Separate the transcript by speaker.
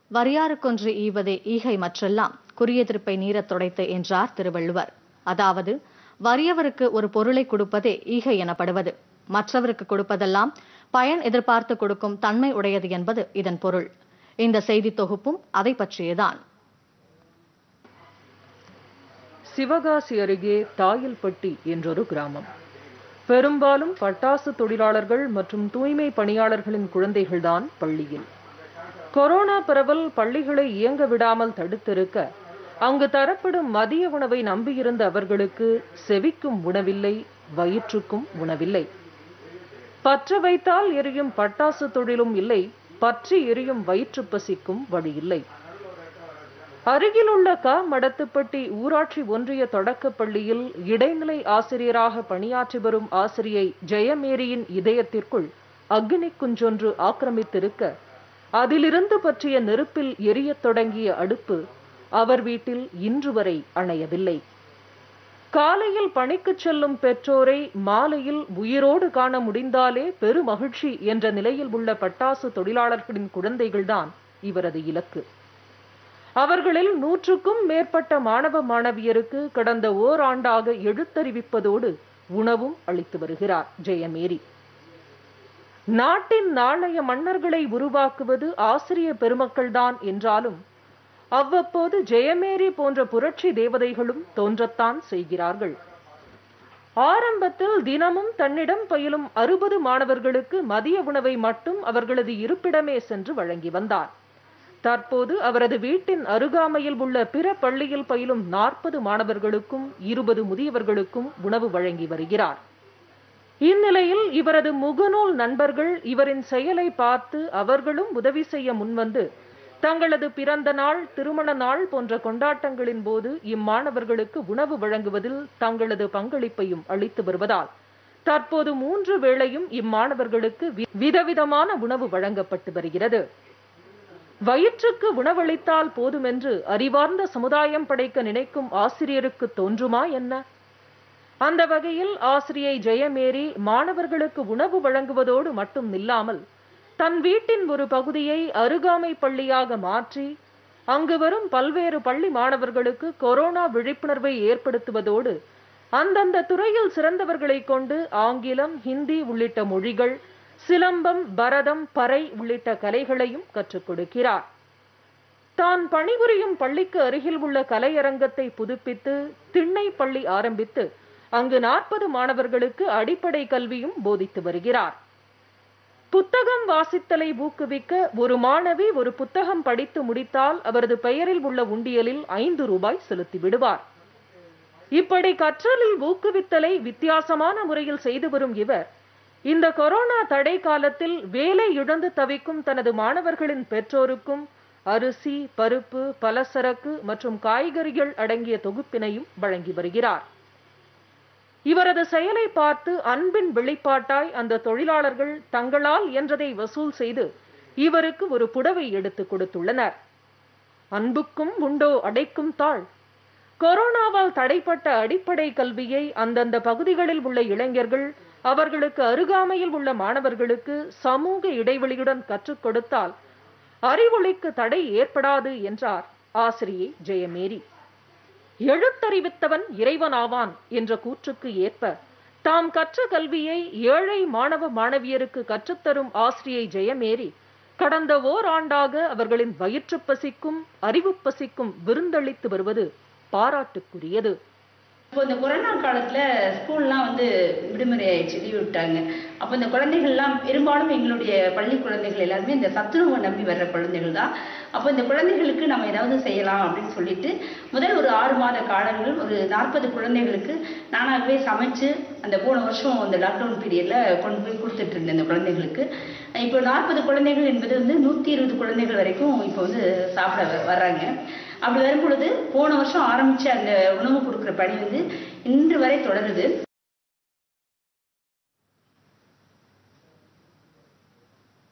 Speaker 1: வரியாருக்கொன்று ஈவதே ஈகை மற்றெல்லாம் குறியெதிர்ப்பை நீரத் துடைத்து என்றார் திருவள்ளுவர் அதாவது வறியவருக்கு ஒரு பொருளை கொடுப்பதே ஈகை எனப்படுவது மற்றவருக்கு கொடுப்பதெல்லாம் பயன் எதிர்பார்த்து கொடுக்கும் தன்மை உடையது என்பது இதன் பொருள் இந்த செய்தி தொகுப்பும் அதை பற்றியதான்
Speaker 2: சிவகாசி அருகே தாயல்பட்டி என்றொரு கிராமம் பெரும்பாலும் பட்டாசு தொழிலாளர்கள் மற்றும் தூய்மை பணியாளர்களின் குழந்தைகள்தான் பள்ளியில் கொரோனா பரவல் பள்ளிகளை இயங்க விடாமல் தடுத்திருக்க அங்கு தரப்படும் மதிய உணவை நம்பியிருந்த அவர்களுக்கு செவிக்கும் உணவில்லை வயிற்றுக்கும் உணவில்ை பற்ற வைத்தால் எரியும் பட்டாசு தொழிலும் இல்லை பற்றி எரியும் வயிற்று பசிக்கும் வழியில்லை அருகிலுள்ள க மடத்துப்பட்டி ஊராட்சி ஒன்றிய தொடக்கப் பள்ளியில் இடைநிலை ஆசிரியராக பணியாற்றி வரும் ஆசிரியை ஜெயமேரியின் இதயத்திற்குள் அக்னி குஞ்சொன்று ஆக்கிரமித்திருக்க அதிலிருந்து பற்றிய நெருப்பில் எரியத் தொடங்கிய அடுப்பு அவர் வீட்டில் இன்று வரை அணையவில்லை காலையில் பணிக்கு செல்லும் பெற்றோரை மாலையில் உயிரோடு காண முடிந்தாலே பெருமகிழ்ச்சி என்ற நிலையில் உள்ள பட்டாசு தொழிலாளர்களின் குழந்தைகள்தான் இவரது இலக்கு அவர்களில் நூற்றுக்கும் மேற்பட்ட மாணவ மாணவியருக்கு கடந்த ஓராண்டாக எழுத்தறிவிப்பதோடு உணவும் அளித்து வருகிறார் ஜெயமேரி நாட்டின் நாளைய மன்னர்களை உருவாக்குவது ஆசிரிய பெருமக்கள்தான் என்றாலும் அவ்வப்போது ஜெயமேரி போன்ற புரட்சி தேவதைகளும் தோன்றத்தான் செய்கிறார்கள் ஆரம்பத்தில் தினமும் தன்னிடம் பயிலும் அறுபது மாணவர்களுக்கு மதிய உணவை மட்டும் அவர்களது இருப்பிடமே சென்று வழங்கி வந்தார் தற்போது அவரது வீட்டின் அருகாமையில் உள்ள பிற பள்ளியில் பயிலும் நாற்பது மாணவர்களுக்கும் இருபது முதியவர்களுக்கும் உணவு வழங்கி வருகிறார் இந்நிலையில் இவரது முகநூல் நண்பர்கள் இவரின் செயலை பார்த்து அவர்களும் உதவி செய்ய முன்வந்து தங்களது பிறந்த நாள் திருமண நாள் போன்ற கொண்டாட்டங்களின் போது இம்மாணவர்களுக்கு உணவு வழங்குவதில் தங்களது பங்களிப்பையும் அளித்து வருவதால் தற்போது மூன்று வேளையும் இம்மாணவர்களுக்கு விதவிதமான உணவு வழங்கப்பட்டு வருகிறது வயிற்றுக்கு உணவளித்தால் போதுமென்று அறிவார்ந்த சமுதாயம் படைக்க நினைக்கும் ஆசிரியருக்கு தோன்றுமா என்ன அந்த வகையில் ஆசிரியை ஜெயமேரி மாணவர்களுக்கு உணவு வழங்குவதோடு மட்டும் நில்லாமல் தன் வீட்டின் ஒரு பகுதியை அருகாமை பள்ளியாக மாற்றி அங்கு வரும் பல்வேறு பள்ளி மாணவர்களுக்கு கொரோனா விழிப்புணர்வை ஏற்படுத்துவதோடு அந்தந்த துறையில் சிறந்தவர்களை கொண்டு ஆங்கிலம் ஹிந்தி உள்ளிட்ட மொழிகள் சிலம்பம் பரதம் பறை உள்ளிட்ட கலைகளையும் கற்றுக் கொடுக்கிறார் தான் பணிபுரியும் பள்ளிக்கு அருகில் உள்ள கலையரங்கத்தை புதுப்பித்து திண்ணை பள்ளி ஆரம்பித்து அங்கு நாற்பது மாணவர்களுக்கு அடிப்படை கல்வியும் போதித்து வருகிறார் புத்தகம் வாசித்தலை ஊக்குவிக்க ஒரு மாணவி ஒரு புத்தகம் படித்து முடித்தால் அவரது பெயரில் உள்ள உண்டியலில் ஐந்து ரூபாய் செலுத்தி விடுவார் இப்படி கற்றலில் ஊக்குவித்தலை வித்தியாசமான முறையில் செய்து வரும் இவர் இந்த கொரோனா தடை காலத்தில் வேலை இழந்து தவிக்கும் தனது மாணவர்களின் பெற்றோருக்கும் அரிசி பருப்பு பலசரக்கு மற்றும் காய்கறிகள் அடங்கிய தொகுப்பினையும் வழங்கி வருகிறார் இவரது செயலை பார்த்து அன்பின் வெளிப்பாட்டாய் அந்த தொழிலாளர்கள் தங்களால் என்றதை வசூல் செய்து இவருக்கு ஒரு புடவை எடுத்து கொடுத்துள்ளனர் அன்புக்கும் உண்டோ அடைக்கும் தாள் கொரோனாவால் தடைப்பட்ட அடிப்படை கல்வியை அந்தந்த பகுதிகளில் உள்ள இளைஞர்கள் அவர்களுக்கு அருகாமையில் உள்ள மாணவர்களுக்கு சமூக இடைவெளியுடன் கற்றுக் கொடுத்தால் அறிவொளிக்கு தடை ஏற்படாது என்றார் ஆசிரியை ஜெயமேரி எழுத்தறிவித்தவன் இறைவனாவான் என்ற கூற்றுக்கு ஏற்ப தாம் கற்ற கல்வியை ஏழை மாணவ மாணவியருக்கு கற்றுத்தரும் ஆசிரியை ஜெயமேரி கடந்த ஓராண்டாக அவர்களின் வயிற்று பசிக்கும் அறிவு பசிக்கும் விருந்தளித்து வருவது பாராட்டுக்குரியது
Speaker 3: இப்போ இந்த கொரோனா காலத்துல ஸ்கூல்லாம் வந்து விடுமுறை ஆயிடுச்சு லீவ் விட்டாங்க அப்போ இந்த குழந்தைகள்லாம் பெரும்பாலும் எங்களுடைய பள்ளி குழந்தைகள் எல்லாருமே இந்த சத்துணவை நம்பி வர்ற குழந்தைகள் தான் அப்போ இந்த குழந்தைகளுக்கு நம்ம ஏதாவது செய்யலாம் அப்படின்னு சொல்லிட்டு முதல் ஒரு ஆறு மாத காலங்கள் ஒரு நாற்பது குழந்தைகளுக்கு நானாகவே சமைச்சு அந்த போன வருஷம் அந்த லாக்டவுன் பீரியட்ல கொண்டு போய் கொடுத்துட்டு இருந்தேன் இந்த குழந்தைகளுக்கு இப்போ நாற்பது குழந்தைகள் என்பது வந்து நூற்றி இருபது குழந்தைகள் வரைக்கும் இப்போ வந்து சாப்பிட வ- வர்றாங்க அப்படி வரும் பொழுது போன வருஷம் ஆரம்பிச்ச அந்த உணவு கொடுக்குற பணி வந்து இன்று வரை தொடருது